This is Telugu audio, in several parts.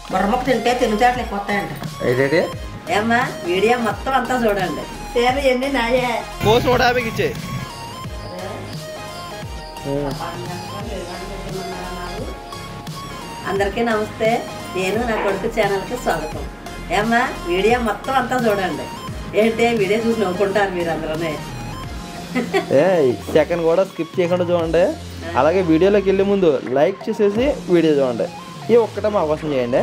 బుర్రముక్క తింటే తెలివితేటలు ఎక్కువ వస్తాయంట ఏంటంటే ఏమ్మా వీడియో మొత్తం అంతా చూడండి సేవ ఎన్ని నాయే కోసి నూట యాభైకి ఇచ్చే అందరికీ నమస్తే నేను నా కొడుకు ఛానల్కి స్వాగతం ఏమ్మా వీడియో మొత్తం అంతా చూడండి ఏంటి వీడియో చూసి నవ్వుకుంటారు మీరు అందరూనే ఏ సెకండ్ కూడా స్కిప్ చేయకుండా చూడండి అలాగే వీడియోలోకి వెళ్ళే ముందు లైక్ చేసేసి వీడియో చూడండి ఈ ఒక్కటే మా అవసరం చేయండి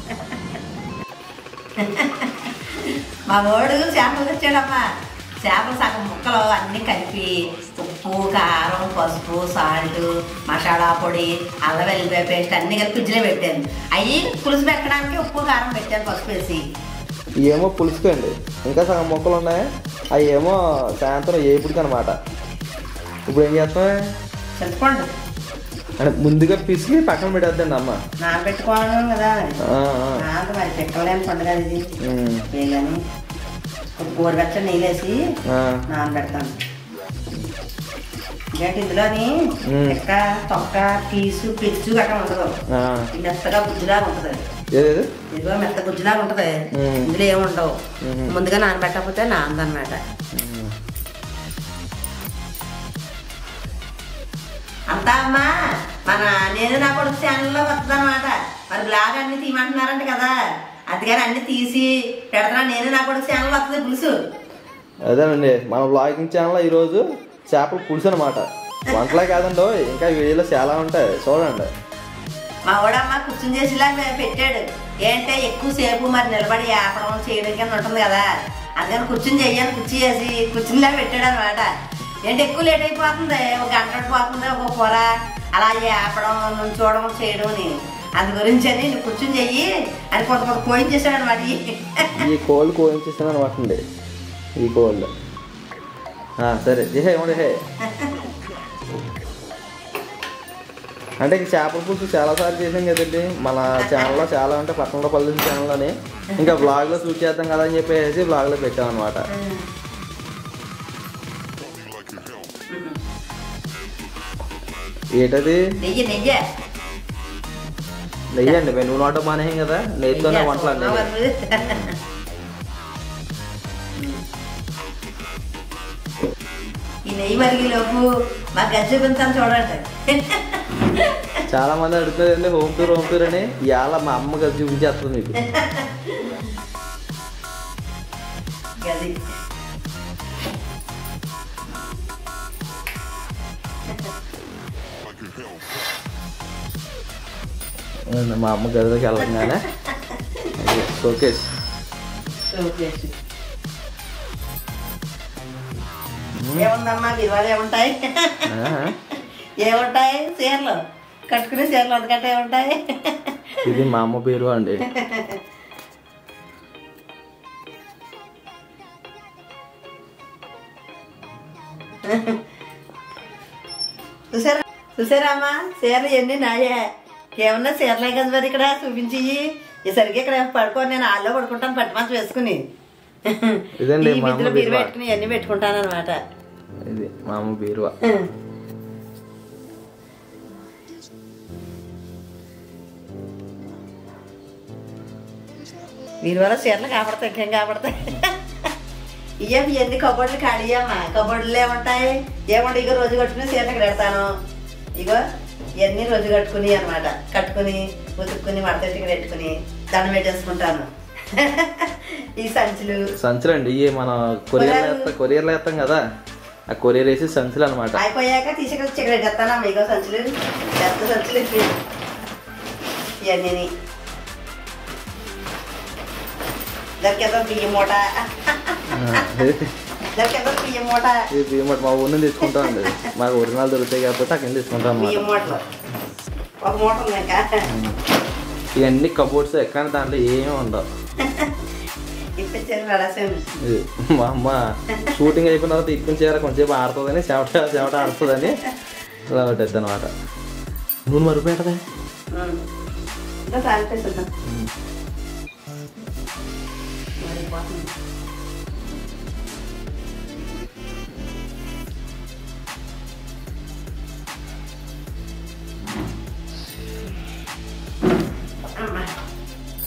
మా వాడు చేపలు తెచ్చాడమ్మా చేపలు సగం ముక్కలు అన్నీ కలిపి ఉప్పు కారం పసుపు సాల్ట్ మసాలా పొడి అల్లం వెల్లిపాయ పేస్ట్ అన్నీ కలిపి ఫ్రిడ్జ్లో పెట్టాను అవి పులుసు పెట్టడానికి ఉప్పు కారం పెట్టాను పసుపు వేసి ఏమో పులుసుకోండి ఇంకా సగం మొక్కలు ఉన్నాయి అవి ఏమో సాయంత్రం ఏపుడికి అనమాట ఇప్పుడు ఏం చేస్తాం చింతపండు అంటే ముందుగా పిసికి పక్కన పెట్టేద్దండి అమ్మ నానబెట్టుకోవడం కదా ఆ, ఆ. నాన్న మరి పెట్టలేని పండుగ ఇది ఉమ్, ఏ కానీ గోరువెచ్చని నీళ్ళేసి ఆ. నానబెడతాను ఇంకేంటి ఇందులోని మ్మ్. ఎక్క తొక్క పీసు పిచ్చు గట్రా ఉండదు ఆ. ఇది మెత్తగా గుజ్జులాగా ఉంటుంది ఏదేది ఇదిగో మెత్త గుజ్జులాగా ఉంటుంది మ్మ్. ఇందులో ఏమి ఉండవు మ్మ్. ముందుగా నానబెట్టకపోతే నానదన్నమాట అంతా అమ్మా మన నేను నా కొడుకు ఛానల్లో వస్తుంది అనమాట మరి బ్లాగ్ అన్ని తీయమంటున్నారంట కదా అందుకని అన్ని తీసి పెడతా నేను నా కొడుకు ఛానల్ వస్తుంది పులుసు అదేనండి మన బ్లాగింగ్ ఛానల్ ఈరోజు చేపల పులుసు అనమాట వంటలే కాదండి ఇంకా వీడియోలో చాలా ఉంటాయి చూడండి మా వాడమ్మ కూర్చుని చేసేలా పెట్టాడు ఏంటంటే ఎక్కువ సేపు మరి నిలబడి ఆపడం చేయడం కింద ఉంటుంది కదా అందుకని కూర్చుని చెయ్యాలి కుర్చీ చేసి కూర్చునిలా పెట్టాడు అనమాట ఏంటి ఎక్కువ లేట్ అయిపోతుంది ఒక గంట పోతుంది ఒక కూర అలా ఆపడం నుంచోవడం చేయడం అని అందు గురించి అని నువ్వు కూర్చుని చెయ్యి అని కొంత కొంత కోయించేసాడు అనమాట ఈ కోళ్ళు కోయించేస్తాను అనమాట అండి ఈ కోళ్ళు ఆ, సరే దిహే ఏమండి హే అంటే ఈ చేపల పులుసు చాలా సార్లు చేసాం కదండి మన ఛానల్లో చాలా అంటే పట్టణంలో పల్లె ఛానల్లోని ఇంకా బ్లాగ్లో షూట్ చేద్దాం కదా అని చెప్పేసి బ్లాగ్లో పెట్టాం అనమాట ఏంటది నెయ్యి నెయ్యి నెయ్యి అండి మేము నూనె ఆటో మానేయం కదా నెయ్యితోనే వంటలు అండి ఈ నెయ్యి మరిగిలోపు మా గజ్జ పెంచాను చూడండి చాలా మంది అడుగుతున్నారండి హోమ్ టూర్ హోమ్ టూర్ అని ఇవాళ మా అమ్మ కలిసి చూపించేస్తుంది మీకు గది మా అమ్మ గదిలోకి వెళ్ళగానే షోకేస్ షోకేసి. ఏముందమ్మా బిరువాలు ఏముంటాయి ఏముంటాయి చీరలు కట్టుకునే చీరలు అందుకంటే ఏముంటాయి ఇది మా అమ్మ పేరు అండి చూసారా చూసారా అమ్మా చీరలు ఎన్ని నాయే ఏమన్నా చీరలే కదా మరి ఇక్కడ చూపించి ఈసరికి ఇక్కడ పడుకొని నేను ఆల్లో పడుకుంటాను పట్టు మంచం వేసుకుని ఇదండి ఈ మా మిద్దెలో అమ్మ బీరు బీరువా. పెట్టుకుని అన్ని పెట్టుకుంటాను అనమాట ఇది మా అమ్మ బీరువా వీరి వల్ల చీరలు కాపాడతాయి ఇంకేం కాపాడతాయి ఇయ్యం ఎన్ని కబోర్డులు ఖాళీ అమ్మా కబోర్డులు ఏముంటాయి ఏముంటాయి ఇగో రోజు కట్టుకుని చీరలు ఇక్కడ పెడతాను ఇగో ఇవన్నీ రోజు కట్టుకుని అన్నమాట కట్టుకుని ఉతుక్కుని మడతెట్టి ఇక్కడ పెట్టుకుని దండం పెట్టేసుకుంటాను ఈ సంచులు సంచులు అండి ఇవి మన కొరియర్లో వేస్తాం కొరియర్లో వేస్తాం కదా ఆ కొరియర్ వేసి సంచులు అనమాట అయిపోయాక తీసుకెళ్ళి ఇక్కడ పెట్టేస్తానమ్మా ఇగో సంచులు పెద్ద సంచులు ఇవి ఇవన్నీ దొరికేదో బియ్యం మూట దొరికేదో బియ్యం మూట ఇది బియ్యం మా ఊరిని తెచ్చుకుంటాం అండి మాకు ఒరిజినల్ దొరుకుతాయి కాబట్టి అక్కడ తీసుకుంటాం బియ్యం అన్నమాట మూటలు ఒక మూట ఉంది ఇంకా ఇవన్నీ కబోర్డ్స్ కానీ దాంట్లో ఏమీ ఉండవు ఇప్పించారు పడేసాను ఇది మా అమ్మ షూటింగ్ అయిపోయిన తర్వాత ఇప్పిన చీర కొంచెంసేపు ఆడుతుందని చెమట చెమట ఆడుతుందని ఇలా పెట్టేది అనమాట నూనె మరిపోయింటదే ఇంకా సాగిపోతుందా మరిపోతుంది అమ్మా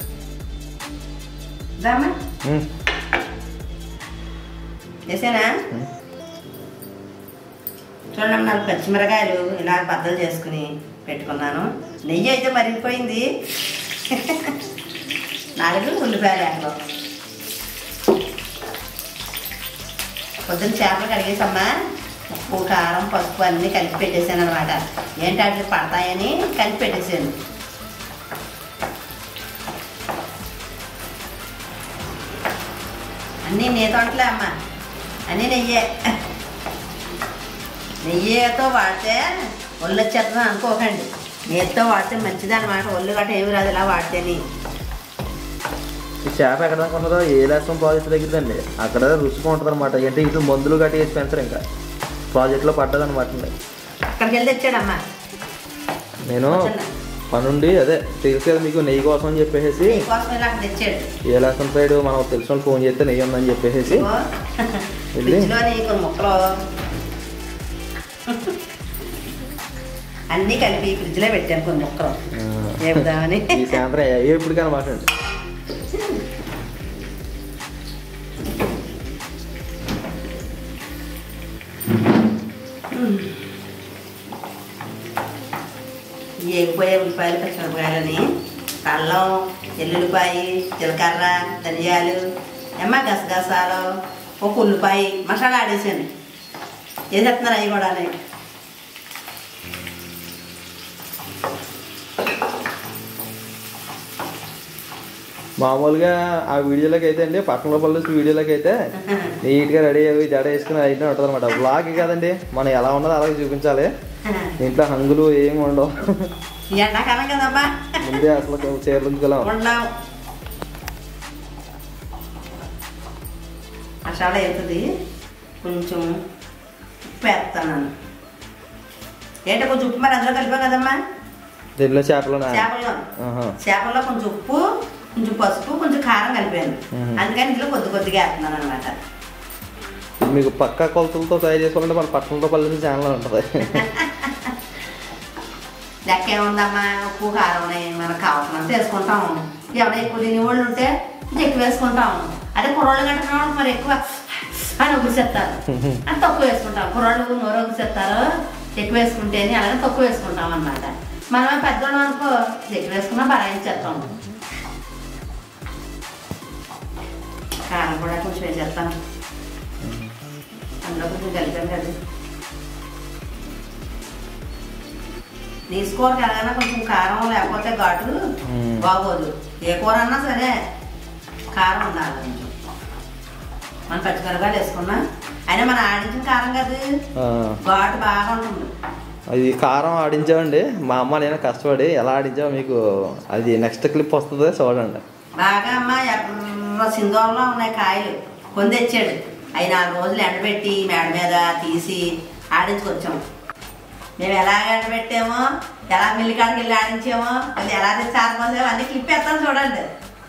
దమ్మా ఉమ్. చేసానా ఉమ్. చూడండి నాలుగు పచ్చిమిరకాయలు ఇలా బద్దలు చేసుకుని పెట్టుకున్నాను నెయ్యి అయితే మరిగిపోయింది నాలుగు ఉల్లిపాయలు అక్కడ పొద్దున్న చేపలు కడిగేసమ్మా ఉప్పు కారం పసుపు అన్నీ కలిపి పెట్టేశాను అనమాట ఏంటి వాటికి పడతాయని కలిపి పెట్టేశాను అన్నీ నేతోటలే అమ్మ అన్నీ నెయ్యే నెయ్యితో వాడితే ఒళ్ళు వచ్చేస్తుంది అనుకోకండి నెయ్యితో వాడితే మంచిది అనమాట ఒళ్ళు గట్ట ఏమి రాదు ఇలా వాడితేని ఈ చేప ఎక్కడ దాకా ఉన్నదో ఏ లేసం ప్రాజెక్ట్ దగ్గరదండి అక్కడ రుచిగా ఉంటుంది అనమాట అంటే ఇటు మందులు గట్టి వేసి పెంచరు ఇంకా ప్రాజెక్ట్లో పడ్డదనమాట అక్కడికి వెళ్ళి తెచ్చాడమ్మా నేను వచ్చిందా? పనుండి అదే తెలుసు కదా మీకు నెయ్యి కోసం అని చెప్పేసి నెయ్యి కోసం ఇలా అక్కడ తెచ్చాడు ఏ లేసం సైడ్ మనం తెలిసిన వాళ్ళు ఫోన్ చేస్తే నెయ్యి ఉందని చెప్పేసి ఇదిగో, వెళ్ళి? ఫ్రిడ్జ్లో నెయ్యి కొన్ని ముక్కలు అన్నీ కలిపి ఫ్రిడ్జ్లో పెట్టాను కొన్ని ముక్కలు ఆ, చెబుదామని ఈ సాయంత్రం ఎప్పుడు కనమాట అండి ఈ ఎగిపోయే ఉల్లిపాయలు పచ్చిమిరపకాయలని అల్లం ఎల్లుల్లిపాయ జీలకర్ర ధనియాలు ఎమ్మ గసగసాలు ఒక ఉల్లిపాయ మసాలా ఆడేసాను చేసేస్తున్నారు అవి కూడా మామూలుగా ఆ వీడియోలోకి అయితే అండి పక్కన పళ్ళు వీడియోలోకి అయితే నీట్గా రెడీ అయ్యి జడ వేసుకుని అయితే ఉంటుంది అనమాట బ్లాగ్ కదండి మనం ఎలా ఉన్నదో అలాగే చూపించాలి ఇంట్లో హంగులు ఏమి ఉండవు ఈ ఎండాకాలం కదమ్మా ముందే అసలు చీరలు ఉంచుకోలేం ఉండవు మసాలా అవుతుంది కొంచెం ఉప్పు వేస్తాను ఏంటో కొంచెం ఉప్పు మరి అందులో కలిపాం కదమ్మా దీనిలో చేపలు చేపల్లో చేపల్లో కొంచెం ఉప్పు కొంచెం పసుపు కొంచెం కారం కలిపాను మ్మ్. అందుకని ఇందులో కొద్ది కొద్దిగా వేస్తున్నాను అనమాట మీకు పక్కా కొలతలతో తయారు చేసుకోవాలంటే మన పట్టణంలో పల్లె ఛానల్ ఉంటుంది లెక్క ఏముందమ్మా ఉప్పు కారం ఉన్నాయి మనకు కావాల్సినంత వేసుకుంటాం ఎవరైనా ఎక్కువ తినే వాళ్ళు ఉంటే కొంచెం ఎక్కువ వేసుకుంటాం అదే కుర్రోళ్ళు కట్టిన వాళ్ళు మరి ఎక్కువ అని ఒగిసేస్తారు అని తక్కువ వేసుకుంటాం కుర్రోళ్ళు నోరు ఒగిసేస్తారు ఎక్కువ వేసుకుంటేనే అలాగే తక్కువ వేసుకుంటాం అన్నమాట మనమే పెద్దవాళ్ళం అనుకో ఎక్కువ వేసుకున్నా బరాయించేస్తాం కారం కూడా కొంచెం వేసేస్తాను అందులో కొంచెం కలిపాను కదా తీసుకోవాలి ఎలాగైనా కొంచెం కారం లేకపోతే ఘాటు మ్మ్. బాగోదు ఏ కూర అన్నా సరే కారం ఉండాలి కొంచెం మనం పచ్చిమిరకాయలు వేసుకున్నా అయినా మనం ఆడించిన కారం కదా ఆ, ఘాటు బాగా ఉంటుంది అది కారం ఆడించామండి మా అమ్మ నేను కష్టపడి ఎలా ఆడించామో మీకు అది నెక్స్ట్ క్లిప్ వస్తుంది చూడండి బాగా అమ్మ ఎర్ర సింధూరంలో ఉన్నాయి కాయలు కొని తెచ్చాడు అవి నాలుగు రోజులు ఎండబెట్టి మేడ మీద తీసి ఆడించుకొచ్చాము మేము ఎలా ఎండబెట్టామో ఎలా మిల్లి కాడికి వెళ్ళి ఆడించామో మళ్ళీ ఎలా తెచ్చి ఆడుకోసామో అన్ని క్లిప్ ఎత్తాను చూడండి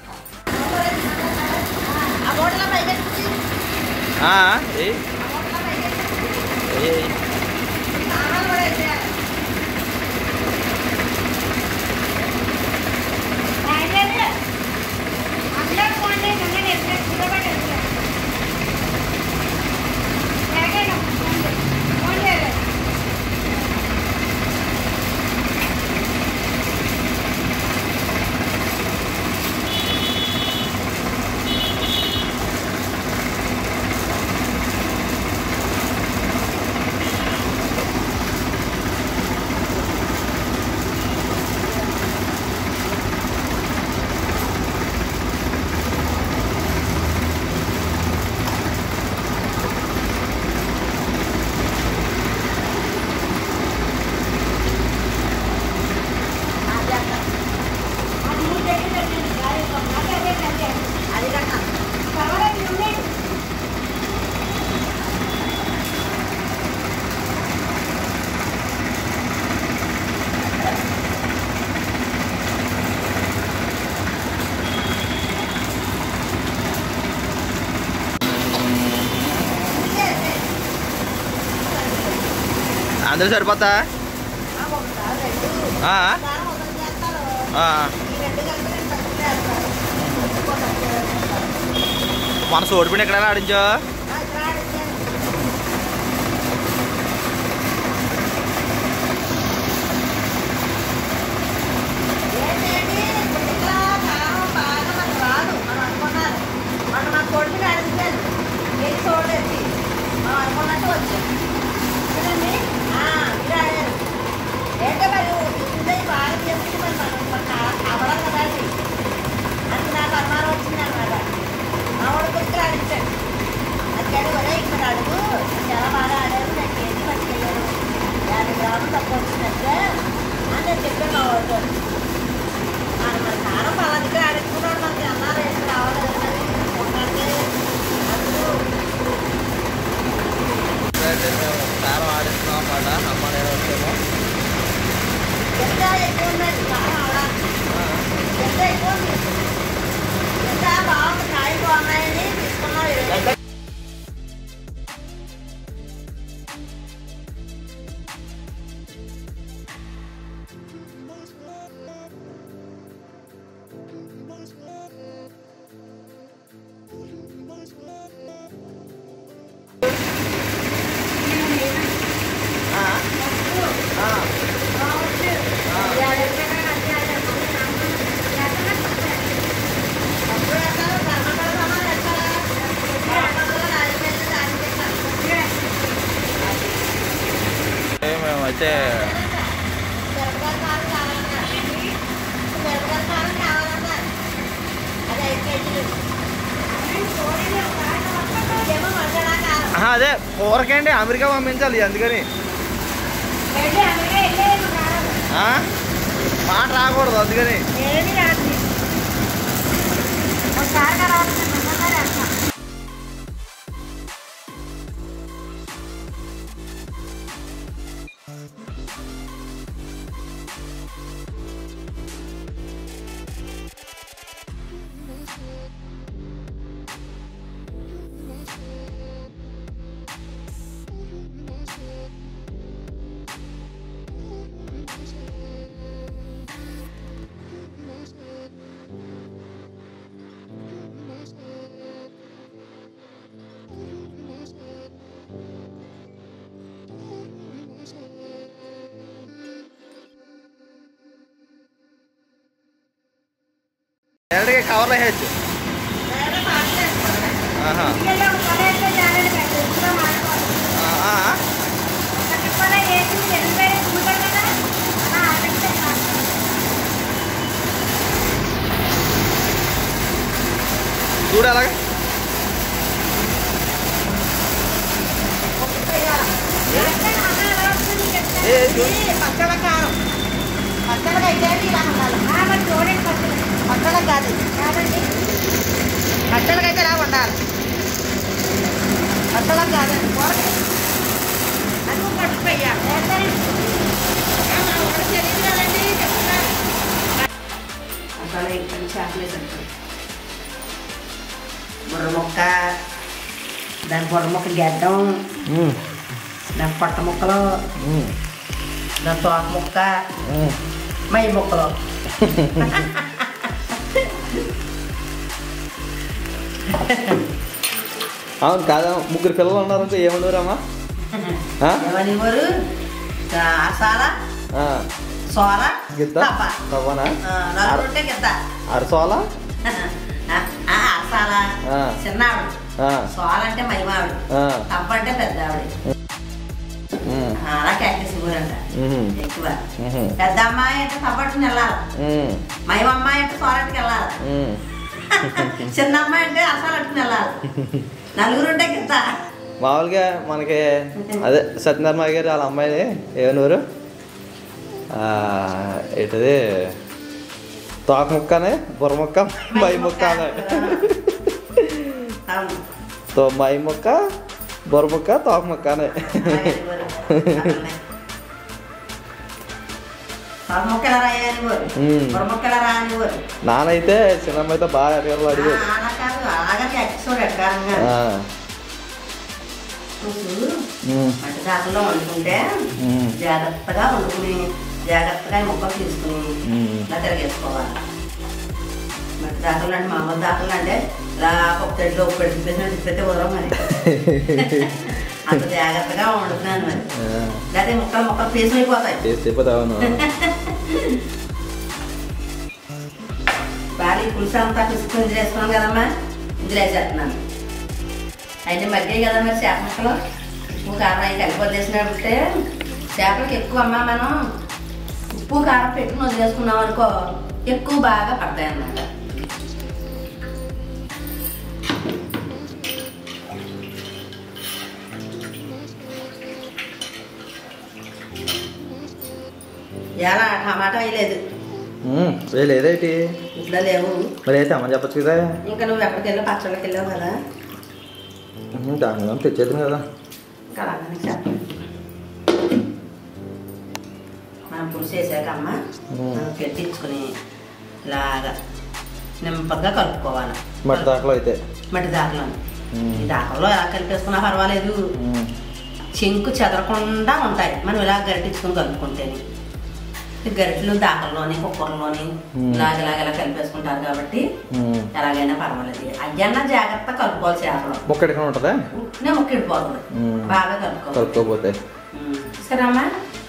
అది కన్నా అందరూ సరిపోతా ఆ, ఆ. మన సోడిపిండి ఎక్కడైనా ఆడించో చాలా బాగా ఆడారు నాకు ఏది పట్టుకెళ్ళారు యాభై గ్రాములు తక్కువ వచ్చిందంటే అంటే చెప్పాను మా వాడితో మరి మరి కారం వాళ్ళ దగ్గర అడుగుతున్నాడు మనకి అన్నారు వేసి రావాలి కదా మరి ఒకటే అందుకు కారం ఆడిస్తున్నాం అన్నమాట అమ్మ నేను వచ్చాము ఎంత ఎక్కువ ఉందండి కారం అవడానికి ఎంత ఎక్కువ ఉంది ఎంత బాగుంది కాయలు బాగున్నాయని తీసుకున్నాం ఇరవై మేమైతే ఆహా, అదే కూరకండి అమెరికా పంపించాలి అందుకని ఆ? మాట రాకూడదు అందుకని డైరెక్ట్గా కవర్లో వేయచ్చు ఆహా ఆ, ఆ. చూడు అలాగా ఏ, చూడు. పచ్చళ్ళ కారం పచ్చళ్ళకి అయితే ఇలా ఉండాలి పచ్చళ్ళకి కాదు పచ్చళ్ళకి అయితే ఇలా ఉండాలి పచ్చళ్ళకి కాదు కూరకి అది పట్టుకు వెయ్యాలి తెలియదు కదండి చెప్తున్నా అసలు ఇక్కడ చేపలేదు బుర్ర ముక్క దాని బుర్ర ముక్క గెడ్డం ఉమ్, దాని పొట్ట ముక్కలు ఉమ్, దాని తోక ముక్క ఉమ్. మై ముక్కలు అవును కాదా ముగ్గురు పిల్లలు ఉన్నారంటే ఏమన్నారమ్మా ఆ? ఏమని ఊరు అసాల ఆ, సోల గిద్ద తప్ప తవ్వనా ఆ, నలుగురు ఉంటే గిద్ద అరసోల ఆ, అసాల ఆ. చిన్నావిడ ఆ, సోల అంటే మైమావిడ ఆ, తప్ప అంటే పెద్ద ఆవిడ ఉమ్, అలా క్యాకేసి ఊరంట ఉమ్, ఎక్కువ ఉమ్, పెద్ద అమ్మాయి అంటే తప్పట్టుకుని వెళ్ళాలి ఉమ్, మైమ అమ్మాయి అంటే సోలట్టుకు వెళ్ళాలి ఉమ్. చిన్న అమ్మాయి అంటే అసలు అట్టుకుని వెళ్ళాలి నలుగురు ఉంటే గిద్ద మామూలుగా మనకి అదే సత్యనారాయణ గారు వాళ్ళ అమ్మాయి ఏమనూరు ఏంటది తోక ముక్కనే బుర్ర ముక్క మై ముక్క అనే అవును తో మై ముక్క బుర్ర ముక్క తోక ముక్క అనే మొక్కల రాయని ఊరు ఉమ్. మొక్కల రాని ఊరు నానైతే చిన్నమ్మాయితో బాగా అడిగారు అడిగారు అలా కాదు అలాగని ఎక్సోడ్ ఎక్కాలంగా ఆ, ఉమ్, మట్టి దాకల్లో వండుకుంటే ఉమ్, జాగ్రత్తగా వండుకుని జాగ్రత్తగా ఈ ముక్కలు తీసుకుని ఉమ్. ఇలా తిరగేసుకోవాలి మట్టి దాఖలు అంటే మామూలు దాఖలు అంటే ఇలా పప్పు తడిలో ఉప్పు పెట్టి తిప్పేసిన తిప్పితే వదలం మరి అంత జాగ్రత్తగా వండుతున్నాను మరి లేకపోతే ముక్కలు ముక్కలు పీసులు అయిపోతాయి చేసి చెప్పదావును బాగా ఈ పులుసు అంతా పిసుకుని ఇందులో వేసుకున్నాను కదమ్మా ఇందులో వేసేస్తున్నాను అయితే మగ్గాయి కదా మరి చేప ముక్కలు ఉప్పు కారం అవి కలిపి వదిలేసినట్టే చేపలకి ఎక్కువ అమ్మ మనం ఉప్పు కారం పెట్టుకుని వదిలేసుకున్నాం అనుకో ఎక్కువ బాగా పడతాయి అన్నమాట ఎలా టమాటా వేయలేదు ఏ లేదేటి ఇంట్లో లేవు మరి అయితే అమ్మ చెప్పచ్చు కదా ఇంకా నువ్వు ఎక్కడికి వెళ్ళావు పచ్చళ్ళకి వెళ్ళావు కదా ఉమ్, దాని తెచ్చేద్దాం కదా ఇంకా అలాగని చెప్పండి మనం పులుసు వేసాక అమ్మ ఉమ్. మనం పెట్టించుకుని ఇలాగా నింపగా కలుపుకోవాలి మట్టి దాకలో అయితే మట్టి దాకలో ఉమ్. ఈ దాకలో ఎలా కలిపేసుకున్నా పర్వాలేదు ఉమ్, చెంకు చెదరకుండా ఉంటాయి మనం ఇలా గరిటించుకుని కలుపుకుంటేనే ఈ గరిటెలు దాకల్లోని కుక్కర్లోని ఉమ్. ఇలాగ ఇలాగ ఇలా కలిపేసుకుంటారు కాబట్టి ఉమ్. ఎలాగైనా ఎలాగైనా పర్వాలేదు అయ్యన్నా జాగ్రత్త కలుపుకోవాలి చేపలు ముక్క ఎక్కడ ఉంటుందా ఉట్టినే ముక్కిడిపోతుంది ఉమ్. బాగా కలుపుకోవాలి కలుపుకోపోతే ఉమ్. సరేమ్మా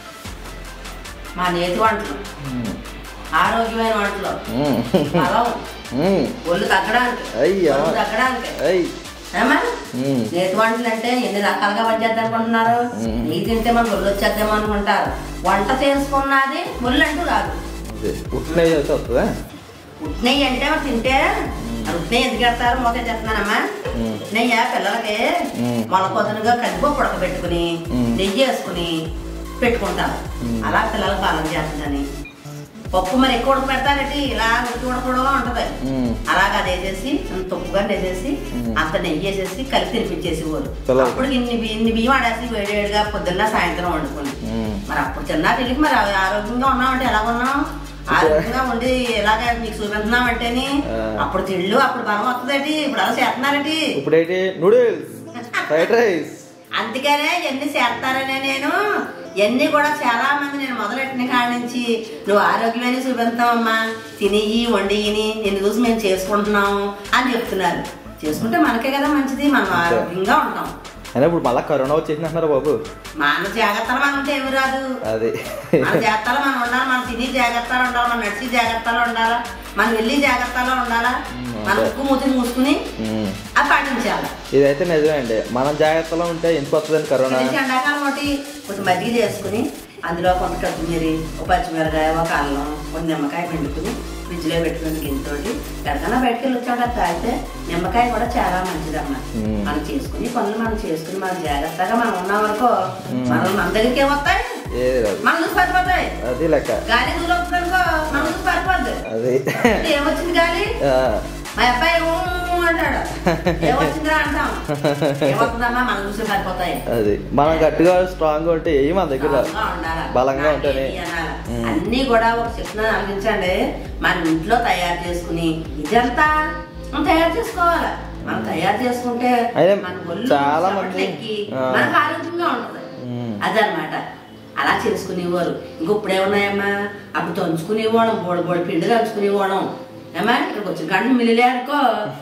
మా నేతి వంటలు ఉమ్. ఆరోగ్యమైన వంటలు ఉమ్. బలం ఉమ్. ఒళ్ళు తగ్గడానికి అయ్యా. ఒళ్ళు తగ్గడానికి అయ్ ఏమా ఉమ్. నేతి వంటలు అంటే ఎన్ని రకాలుగా పనిచేద్దాం అనుకుంటున్నారు ఉమ్. నెయ్యి తింటే మనం ఒళ్ళు వచ్చేద్దాం అనుకుంటారు వంట చేసుకున్నది ఒళ్ళు అంటూ రాదు అదే ఉట్టినవి చేస్తే వస్తుందా నెయ్యి అంటే మరి తింటే నెయ్యి ఎందుకు పెడతారు మూత చెప్తున్నానమ్మా ఉమ్. నెయ్యి పిల్లలకి ఉమ్. మొలకొదనుగా కందిపప్పు ఉడకబెట్టుకుని ఉమ్. నెయ్యి వేసుకుని పెట్టుకుంటారు ఉమ్. అలా పిల్లలకు బాలం చేస్తుందని పప్పు మరి ఎక్కువ ఉడకబెడతారంటే ఇలా ఉడికి ఉడకూడగా ఉంటది ఉమ్. అలాగ అది వేసేసి అంత తొప్పుగా వేసేసి ఉమ్. అంత నెయ్యి వేసేసి కలిపి తినిపించేసి ఊరు పిల్లలు. అప్పుడు ఇన్ని బి- ఇన్ని బియ్యం ఆడేసి వేడివేడిగా పొద్దున్న సాయంత్రం వండుకుని ఉమ్. మరి అప్పుడు తిన్నా తెలియక మరి ఆ- ఆరోగ్యంగా ఉన్నామంటే ఎలా ఉన్నాం ఆరోగ్యంగా ఉండి ఇలాగ మీకు చూపిస్తున్నామంటేని ఆ. అప్పుడు తిళ్ళు అప్పుడు బలం వస్తుందేటి ఇప్పుడు అలా చేస్తున్నారేటి ఇప్పుడైతే నూడిల్స్ ఫ్రైడ్ రైస్ అందుకనే ఎన్ని చేస్తారనే నేను ఎన్ని కూడా చాలా మంది నేను మొదలెట్టిన కాడి నుంచి నువ్వు ఆరోగ్యమైన చూపిస్తావమ్మా తినియి వండియని నిన్ను చూసి మేము చేసుకుంటున్నాము అని చెప్తున్నారు చేసుకుంటే మనకే కదా మంచిది మనం ఆరోగ్యంగా ఉంటాం అయినా ఇప్పుడు మళ్ళీ కరోనా వచ్చేసింది అంటున్నారు బాబు మన జాగ్రత్తలు మనం ఉంటే ఏమి రాదు అది మన జాగ్రత్తలు మనం ఉండాలి మనం తిని జాగ్రత్తలు ఉండాలి మనం నడిచి జాగ్రత్తలు ఉండాలా మనం వెళ్ళి జాగ్రత్తలో ఉండాలా మన అదే. ముక్కు మూతిని మూసుకుని ఉమ్. అది పాటించాలి ఇదైతే నిజమే అండి మనం జాగ్రత్తలో ఉంటే ఎందుకు వస్తుందండి కరోనా ఇది ఎండాకాలం ఒకటి కొంచెం మజ్జిగ చేసుకుని అందులో కొంత కొత్తిమీర ఒక పచ్చిమిరకాయ ఒక అల్లం ఒక నిమ్మకాయ పిండుకుని ఫ్రిడ్జ్లో పెట్టుకుని గిన్నెతోటి ఎక్కడికైనా బయటకు వెళ్ళి వచ్చాక తాగితే నిమ్మకాయ కూడా చాలా మంచిదమ్మా మ్మ్. మనం చేసుకుని పనులు మనం చేసుకుని మనం జాగ్రత్తగా మనం ఉన్నాం అనుకో మ్మ్. మనం మన దగ్గరికి ఏమొస్తాయి ఏది రాదు మన చూసి పడిపోతాయి అది లెక్క గాలి దూరం వస్తుంది అనుకో మన చూసి పడిపోద్ది అది ఏమొచ్చింది గాలి ఆ, మా అబ్బాయి ఊ అంటాడు ఏమొచ్చిందిరా అంటాం ఏమవుతుందమ్మా మనం చూసి పడిపోతాయి అది మనం గట్టిగా స్ట్రాంగ్ ఉంటే ఏమి మన దగ్గర రాదు. బలంగా ఉండాలా. బలంగా ఉంటేనే. నాకేంటి అనాలా. ఉమ్. అన్నీ కూడా ఒక చెప్తున్నాను ఆలోచించండి మన ఇంట్లో తయారు చేసుకుని ఇదంతా మనం తయారు చేసుకోవాలి మనం తయారు చేసుకుంటే అయితే మన ఒళ్ళు చాలా చెమటలు మంది- ఎక్కి ఆ. మనకు ఆరోగ్యంగా ఉంటుంది ఉమ్. అదనమాట అలా చేసుకునేవారు ఇంక ఇప్పుడు ఏమున్నాయమ్మా అప్పుడు దంచుకునేవాళ్ళం బోడి బోడి పిండి దంచుకునేవాళ్ళం ఏమా ఇక్కడికి వచ్చి గంట మిల్లిలే అనుకో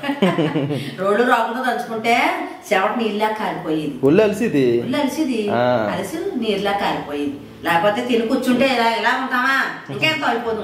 రోడ్డు రాకుండా దంచుకుంటే చెవట నీళ్ళ కారిపోయేది ఒళ్ళు అలసిది ఒళ్ళు అలిసిది ఆ. అలిసి నీరులా కారిపోయింది లేకపోతే తిని కూర్చుంటే ఇలా ఇలా ఉంటామా ఇంకెంత అయిపోదు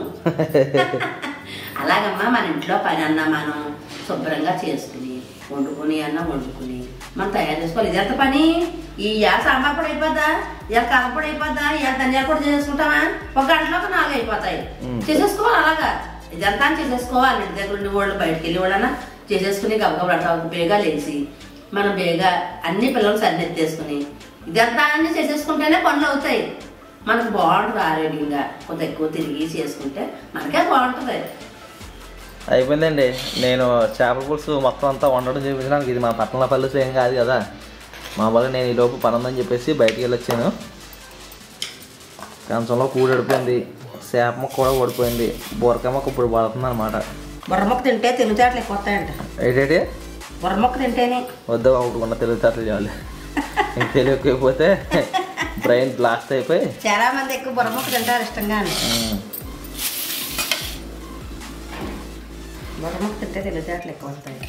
అలాగమ్మా మన ఇంట్లో పని అన్నా మనం శుభ్రంగా చేసుకుని వండుకుని అన్న వండుకుని మనం తయారు చేసుకోవాలి ఇదంత పని ఈ ఇవాళ సాంబార్ కూడా అయిపోద్దా ఇవాళ కలప కూడా అయిపోద్దా ఇవాళ ధనియాలు కూడా చేసుకుంటామా ఒక గంటలో ఒక నాలుగు అయిపోతాయి ఉమ్. చేసేసుకోవాలి అలాగా ఇదంతా చేసేసుకోవాలి ఇంటి దగ్గర ఉండి వాళ్ళు బయటకు వెళ్ళి వాళ్ళన్నా చేసేసుకుని గబగబా అట్లా బేగా లేచి మనం బేగా అన్ని పిల్లలు సరినెత్తేసుకుని ఇదంతా అన్ని చేసేసుకుంటేనే పనులు అవుతాయి మనకు బాగుంటుంది ఆరోగ్యంగా కొంత ఎక్కువ తిరిగి చేసుకుంటే మనకే బాగుంటుంది అయిపోయిందండి నేను చేపల పులుసు మొత్తం అంతా వండడం చూపించడానికి ఇది మా పట్టణంలో పల్లెసు ఏం కాదు కదా మా వాళ్ళు నేను ఈ లోపు పని ఉందని చెప్పేసి బయటికి వెళ్ళొచ్చాను కంచంలో కూడి ఓడిపోయింది చేప మొక్క కూడా ఓడిపోయింది బూరకాయ మొక్క ఇప్పుడు పడుతుంది అనమాట బుర్రమొక్క తింటే తెలివితేటలు ఎక్కువ వస్తాయంట ఏంటంటే బుర్రమొక్క తింటేనే వద్దు ఒకటి ఉన్న తెలివితేటలు చాలు ఇంక తెలివి ఎక్కువైపోతే బ్రెయిన్ బ్లాస్ట్ అయిపోయి చాలా మంది ఎక్కువ బుర్రమొక్క తింటారు ఇష్టంగా ఉమ్, మొదలు తింటే తెలివితేటలు ఎక్కువ వస్తాయి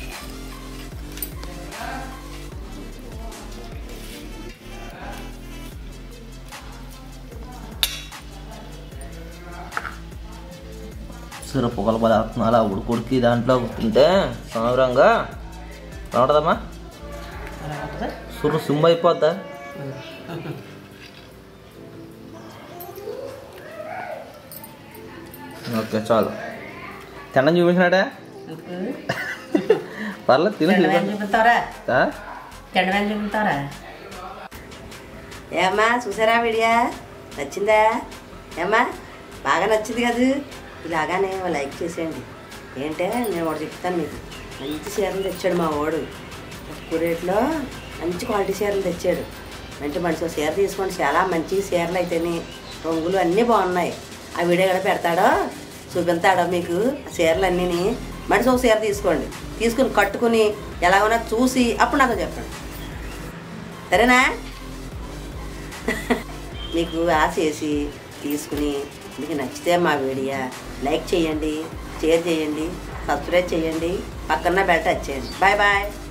సరే పొగల పదార్థం అలా ఉడుకుడికి దాంట్లో తింటే సమగ్రంగా రావడదమ్మా అలా ఉంటుంది సుర్రు సిమ్ అయిపోద్దా ఓకే చాలు తినడం చూపించినాడా పర్లేదు తిని తిండమని చూపిస్తారా ఆ? తిండమని చూపిస్తారా ఏమ్మా చూసారా వీడియా నచ్చిందా ఏమ్మా బాగా నచ్చింది కదా ఇలాగానే ఓ లైక్ చేసేయండి ఏంటే నేను ఒకటి చెప్తాను మీకు మంచి చీరలు తెచ్చాడు మా వాడు తక్కువ రేట్లో మంచి క్వాలిటీ చీరలు తెచ్చాడు మంచి మనిషి ఒక చీర తీసుకోండి చాలా మంచి చీరలు అయితేనే రంగులు అన్నీ బాగున్నాయి ఆ వీడియో కూడా పెడతాడో చూపిస్తాడో మీకు ఆ చీరలు అన్నీని మనిషి ఒక చీర తీసుకోండి తీసుకుని కట్టుకుని ఎలా ఉన్నా చూసి అప్పుడు నాతో చెప్పండి సరేనా మీకు ఆశ చేసి తీసుకుని మీకు నచ్చితే మా వీడియో లైక్ చేయండి షేర్ చేయండి సబ్స్క్రైబ్ చేయండి పక్కన బెల్ టచ్ చేయండి బాయ్ బాయ్